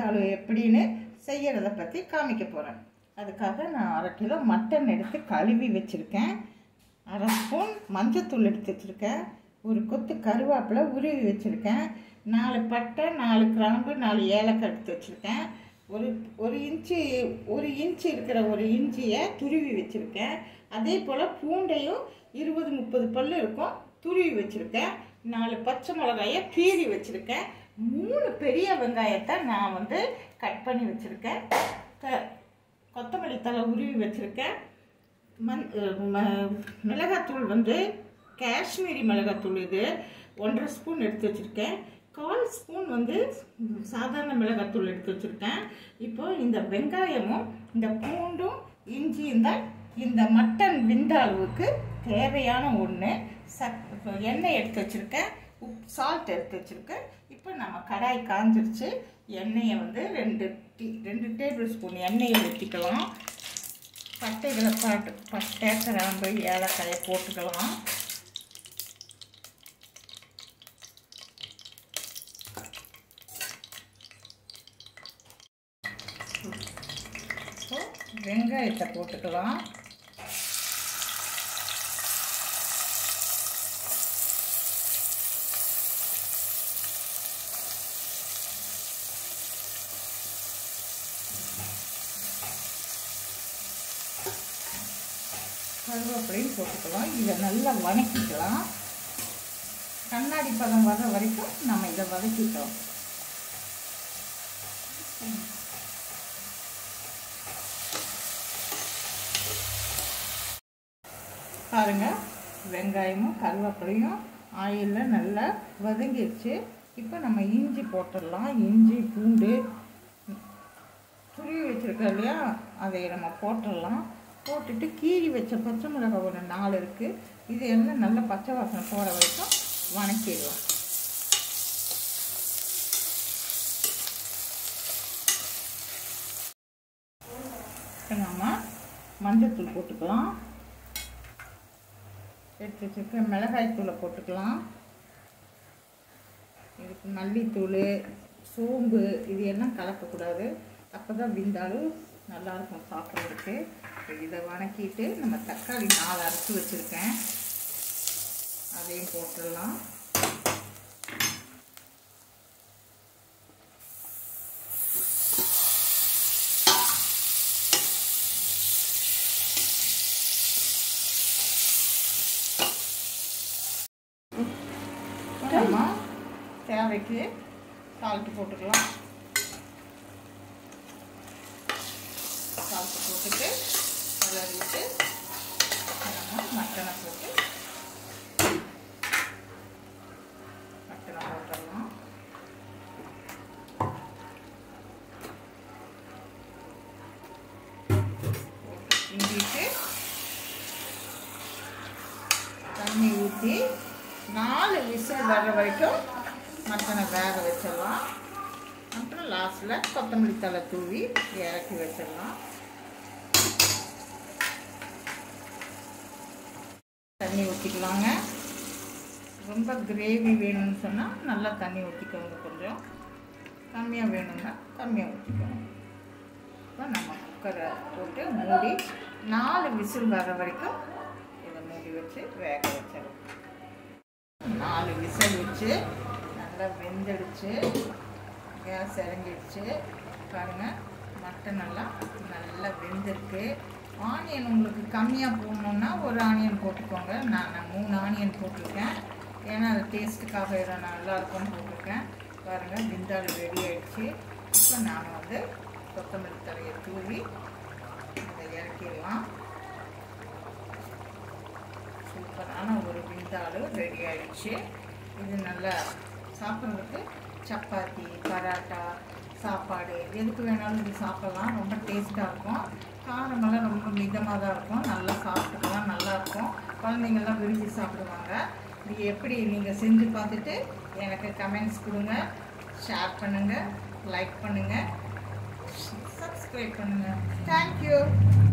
விந்தாளு எப்படின்னு செய்யறத பற்றி காமிக்க போகிறேன் அதுக்காக நான் அரை கிலோ மட்டன் எடுத்து கழுவி வச்சுருக்கேன் அரை ஸ்பூன் மஞ்சத்தூள் எடுத்து வச்சுருக்கேன் ஒரு கொத்து கருவேப்பிலை உருவி வச்சுருக்கேன் நாலு பட்டை நாலு கிராம்பு நாலு ஏலக்காய் எடுத்து வச்சுருக்கேன் ஒரு ஒரு இன்ச்சு ஒரு இன்ச்சு இருக்கிற ஒரு இஞ்சியை துருவி வச்சுருக்கேன் அதே போல் பூண்டையும் இருபது முப்பது பல்லு இருக்கும் துருவி வச்சுருக்கேன் நாலு பச்சை மிளகாயை கீறி வச்சுருக்கேன் மூணு பெரிய வெங்காயத்தை நான் வந்து கட் பண்ணி வச்சுருக்கேன் க கொத்தமல்லி தலை உருவி வச்சுருக்கேன் மண் ம- மிளகாத்தூள் வந்து காஷ்மீரி மிளகாத்தூள் இது ஒன்றரை ஸ்பூன் எடுத்து வச்சுருக்கேன் கால் ஸ்பூன் வந்து சாதாரண மிளகாத்தூள் எடுத்து வச்சுருக்கேன் இப்போ இந்த வெங்காயமும் இந்த பூண்டும் இஞ்சியும் தான் இந்த மட்டன் விந்தாளுவுக்கு தேவையான ஒன்று சக் எண்ணெய் எடுத்து வச்சுருக்கேன் உப் சால்ட் எடுத்து வச்சுருக்கேன் இப்போ நம்ம கடாய் காஞ்சிருச்சு எண்ணெயை வந்து ரெண்டு டீ ரெண்டு டேபிள் ஸ்பூன் எண்ணெயை ஊற்றிக்கலாம் பட்டைகளை பாட்டு பட்டை கிராம்பு ஏலக்காயை போட்டுக்கலாம் இப்போ வெங்காயத்தை போட்டுக்கலாம் கருவேப்பிலையும் போட்டுக்கலாம் இதை நல்லா வதக்கிக்கலாம் கண்ணாடி பதம் வர்ற வரைக்கும் நம்ம இதை வதக்கிட்டோம் பாருங்க வெங்காயமும் கருவேப்பிலையும் ஆயிலில் நல்லா வதங்கிடுச்சு இப்போ நம்ம இஞ்சி போட்டுடலாம் இஞ்சி பூண்டு துருவி வச்சுருக்கோம் இல்லையா அதை நம்ம போட்டுடலாம் போட்டுட்டு கீறி வச்ச பச்சை மிளகாய் ஒன்று நாலு இருக்குது இது எல்லாம் நல்ல பச்சை வாசனை போகிற வரைக்கும் வணக்கிடலாம் இப்போ நம்ம மஞ்சத்தூள் போட்டுக்கலாம் எடுத்து வச்சுருக்க மிளகாய் தூளை போட்டுக்கலாம் இதுக்கு மல்லித்தூள் சோம்பு இது எல்லாம் கலக்கக்கூடாது அப்போ தான் விந்தாலும் நல்லாயிருக்கும் சாப்பிட்றதுக்கு இப்போ இதை வணக்கிட்டு நம்ம தக்காளி நாலு அரைச்சி வச்சுருக்கேன் அதையும் போட்டுடலாம் நம்ம தேவைக்கு சால்ட்டு போட்டுக்கலாம் சால்ட்டு போட்டுட்டு கிளறிட்டு நம்ம மட்டனை போட்டு மட்டனை போட்டுடலாம் போட்டு கிண்டிட்டு தண்ணி ஊற்றி நாலு விசில் வர்ற வரைக்கும் மட்டனை வேக வச்சிடலாம் அப்புறம் லாஸ்ட்டில் கொத்தமல்லி தலை தூவி இறக்கி வச்சிடலாம் தண்ணி ஊற்றிக்கலாங்க ரொம்ப கிரேவி வேணும்னு சொன்னால் நல்லா தண்ணி ஊற்றிக்கோங்க கொஞ்சம் கம்மியாக வேணும்னா கம்மியாக ஊற்றிக்கோங்க இப்போ நம்ம குக்கரை போட்டு மூடி நாலு விசில் வர வரைக்கும் இதை மூடி வச்சு வேக வச்சிடலாம் நாலு விசில் வச்சு நல்லா வெந்துடுச்சு கேஸ் இறங்கிடுச்சு பாருங்கள் மட்டன் எல்லாம் நல்லா வெந்திருக்கு ஆனியன் உங்களுக்கு கம்மியாக போடணுன்னா ஒரு ஆனியன் போட்டுக்கோங்க நான் நான் மூணு ஆனியன் போட்டிருக்கேன் ஏன்னா அது டேஸ்ட்டுக்காக இதை நல்லா இருக்கும்னு போட்டிருக்கேன் பாருங்கள் விந்தாள் ரெடி ஆயிடுச்சு இப்போ நான் வந்து கொத்தமல்லி தரையை தூவி இதை இறக்கிடலாம் சூப்பரான ஒரு விந்தாள் ரெடி ஆயிடுச்சு இது நல்லா சாப்பிட்றதுக்கு சப்பாத்தி பரோட்டா சாப்பாடு எதுக்கு வேணாலும் இது சாப்பிடலாம் ரொம்ப டேஸ்ட்டாக இருக்கும் காரமெல்லாம் ரொம்ப மிதமாக தான் இருக்கும் நல்லா சாப்பிட்டுக்கலாம் நல்லாயிருக்கும் குழந்தைங்கள்லாம் விரும்பி சாப்பிடுவாங்க இது எப்படி நீங்கள் செஞ்சு பார்த்துட்டு எனக்கு கமெண்ட்ஸ் கொடுங்க ஷேர் பண்ணுங்கள் லைக் பண்ணுங்கள் சப்ஸ்கிரைப் பண்ணுங்கள் தேங்க்யூ